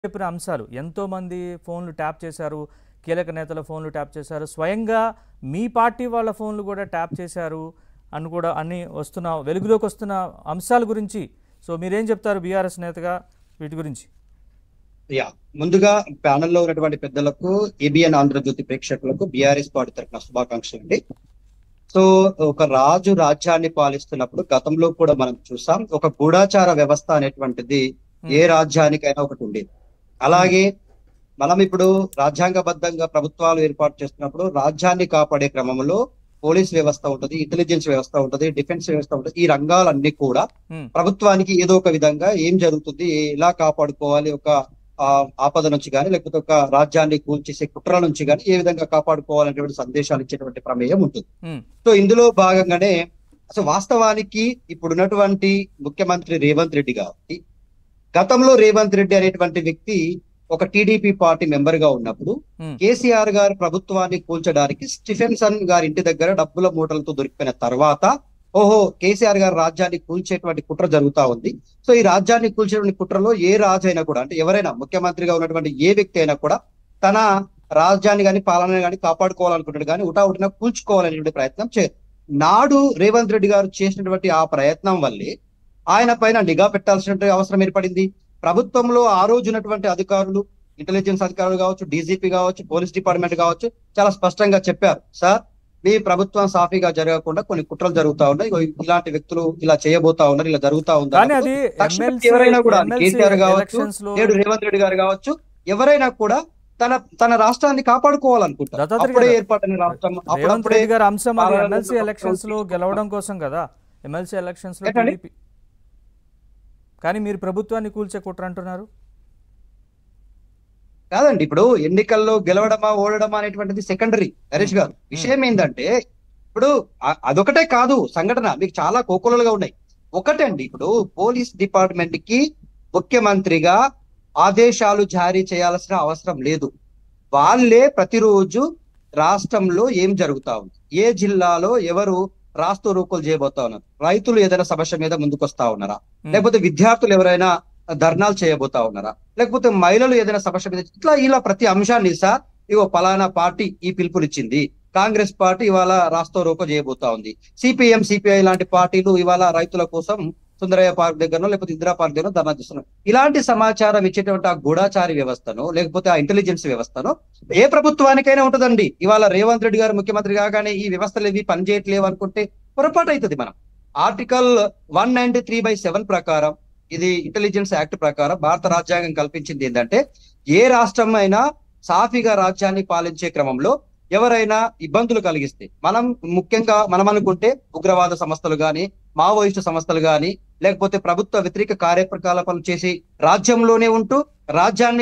చెప్పిన అంశాలు ఎంతో మంది ఫోన్లు ట్యాప్ చేశారు కీలక నేతల ఫోన్లు ట్యాప్ చేశారు స్వయంగా మీ పార్టీ వాళ్ళ ఫోన్లు కూడా ట్యాప్ చేశారు అని కూడా అన్ని వస్తున్న వెలుగులోకి వస్తున్న అంశాల గురించి సో మీరేం చెప్తారు బీఆర్ఎస్ నేతగా వీటి గురించి యా ముందుగా ప్యానెల్లో ఉన్నటువంటి పెద్దలకు ఏబిఎన్ ఆంధ్రజ్యోతి ప్రేక్షకులకు బీఆర్ఎస్ పార్టీ తరఫున శుభాకాంక్షలు అండి సో ఒక రాజు రాజ్యాన్ని పాలిస్తున్నప్పుడు గతంలో కూడా మనం చూసాం ఒక గూఢాచార వ్యవస్థ అనేటువంటిది ఏ రాజ్యానికైనా ఒకటి ఉండేది అలాగే మనం ఇప్పుడు రాజ్యాంగబద్ధంగా ప్రభుత్వాలు ఏర్పాటు చేస్తున్నప్పుడు రాజ్యాన్ని కాపాడే క్రమంలో పోలీస్ వ్యవస్థ ఉంటుంది ఇంటెలిజెన్స్ వ్యవస్థ ఉంటుంది డిఫెన్స్ వ్యవస్థ ఉంటుంది ఈ రంగాలన్నీ కూడా Hmm. ప్రభుత్వానికి ఏదో ఒక విధంగా ఏం జరుగుతుంది ఎలా కాపాడుకోవాలి ఒక ఆ, ఆపద నుంచి కానీ లేకపోతే ఒక రాజ్యాన్ని కూల్చేసే కుట్ర నుంచి కానీ ఏ విధంగా కాపాడుకోవాలనేటువంటి సందేశాలు ఇచ్చేటువంటి ప్రమేయం ఉంటుంది ఉమ్, సో ఇందులో భాగంగానే అసలు వాస్తవానికి ఇప్పుడు ఉన్నటువంటి ముఖ్యమంత్రి రేవంత్ రెడ్డి గారికి గతంలో రేవంత్ రెడ్డి అనేటువంటి వ్యక్తి ఒక టీడీపీ పార్టీ మెంబర్ గా ఉన్నప్పుడు ఉమ్, కేసీఆర్ గారు ప్రభుత్వాన్ని కూల్చడానికి స్టిఫెన్సన్ గారి ఇంటి దగ్గర డబ్బుల మూటలతో దొరికిపోయిన తర్వాత ఓహో కేసీఆర్ గారు రాజ్యాన్ని కూల్చేటువంటి కుట్ర జరుగుతా ఉంది సో ఈ రాజ్యాన్ని కూల్చేటువంటి కుట్రలో ఏ రాజు అయినా కూడా అంటే ఎవరైనా ముఖ్యమంత్రిగా ఉన్నటువంటి ఏ వ్యక్తి అయినా కూడా తన రాజ్యాన్ని కానీ పాలన కానీ కాపాడుకోవాలనుకుంటాడు కానీ ఉటావుటిన కూల్చుకోవాలనేటువంటి ప్రయత్నం చేయరు నాడు రేవంత్ రెడ్డి గారు చేసినటువంటి ఆ ప్రయత్నం వల్లే ఆయన పైన నిఘా పెట్టాల్సినటువంటి అవసరం ఏర్పడింది ప్రభుత్వంలో ఆ రోజు ఉన్నటువంటి అధికారులు ఇంటెలిజెన్స్ అధికారులు కావచ్చు డీజీపీ కావచ్చు పోలీస్ డిపార్ట్మెంట్ కావచ్చు చాలా స్పష్టంగా చెప్పారు సార్ మీ ప్రభుత్వం సాఫీగా జరగకుండా కొన్ని కుట్రలు జరుగుతా ఉన్నాయి ఇగో ఇలాంటి వ్యక్తులు ఇలా చేయబోతా ఉన్నారు ఇలా జరుగుతా ఉంది కానీ అన్నప్పుడు అది తక్షణం ఎమ్మెల్సీ ఎవరైనా కూడా ఎమ్మెల్సీ కేసీఆర్ కావచ్చు ఎలక్షన్స్ లో నేడు రేవంత్ రెడ్డి గారు కావచ్చు ఎవరైనా కూడా తన తన రాష్ట్రాన్ని కాపాడుకోవాలనుకుంటారు దత్తాత్రేయ అప్పుడే గారు, ఏర్పాటైన రాష్ట్రం రేవంత్ అప్పుడప్పుడే రెడ్డి గారి అంశం అది పాలనలో ఎమ్మెల్సీ ఉన్న ఎలక్షన్స్ లో ప్రభుత్వం గెలవడం కోసం కదా ఎమ్మెల్సీ ఎలక్షన్స్ లో ఏంటండి? టీడీపీ కానీ మీరు ప్రభుత్వాన్ని కూల్చే కుట్ర అంటున్నారు కాదండి ఇప్పుడు ఎన్నికల్లో గెలవడమా ఓడడమా అనేటువంటిది సెకండరీ నరేష్ గారు విషయం ఏంటంటే ఇప్పుడు అ- అదొకటే కాదు సంఘటన మీకు చాలా కోకొలలుగా ఉన్నాయి ఒకటండి ఇప్పుడు పోలీస్ డిపార్ట్మెంట్ కి ముఖ్యమంత్రిగా ఆదేశాలు జారీ చేయాల్సిన అవసరం లేదు వాళ్ళే ప్రతిరోజు రాష్ట్రంలో ఏం జరుగుతా ఉంది ఏ జిల్లాలో ఎవరు రాస్తూ రూకులు చేయబోతా ఉన్నారు రైతులు ఏదైనా సమస్య మీద ముందుకొస్తా ఉన్నారా ఉమ్, లేకపోతే విద్యార్థులు ఎవరైనా ధర్నాలు చేయబోతా ఉన్నారా లేకపోతే మహిళలు ఏదైనా సమస్య మీద ఇట్లా ఇలా ప్రతి అంశాన్ని సార్ ఇగో పలానా పార్టీ ఈ పిలుపునిచ్చింది కాంగ్రెస్ పార్టీ ఇవాళ రాస్తో రోకో చేయబోతా ఉంది సిపిఎం సిపిఐ లాంటి పార్టీలు ఇవాళ రైతుల కోసం సుందరయ్య పార్క్ దగ్గరనో లేకపోతే ఇందిరా పార్క్ దగ్గర ధర్నా చేస్తున్నారు ఇలాంటి సమాచారం ఇచ్చేటువంటి ఆ గూఢాచారి వ్యవస్థను లేకపోతే ఆ ఇంటెలిజెన్స్ వ్యవస్థను ఏ ప్రభుత్వానికైనా ఉంటుందండి ఇవాళ రేవంత్ రెడ్డి గారు ముఖ్యమంత్రి కాగానే ఈ వ్యవస్థలు ఇవి పనిచేయట్లేవు అనుకుంటే పొరపాటు అవుతుంది మనం article one ninety three by seven ప్రకారం ఇది ఇంటెలిజెన్స్ యాక్ట్ ప్రకారం భారత రాజ్యాంగం కల్పించింది ఏంటంటే ఏ రాష్ట్రం అయినా సాఫీగా రాజ్యాన్ని పాలించే క్రమంలో ఎవరైనా ఇబ్బందులు కలిగిస్తే మనం ముఖ్యంగా మనం అనుకుంటే ఉగ్రవాద సంస్థలు గాని మావోయిస్టు సంస్థలు గాని లేకపోతే ప్రభుత్వ వ్యతిరేక కార్యకలాపాలు చేసి రాజ్యంలోనే ఉంటూ రాజ్యాన్ని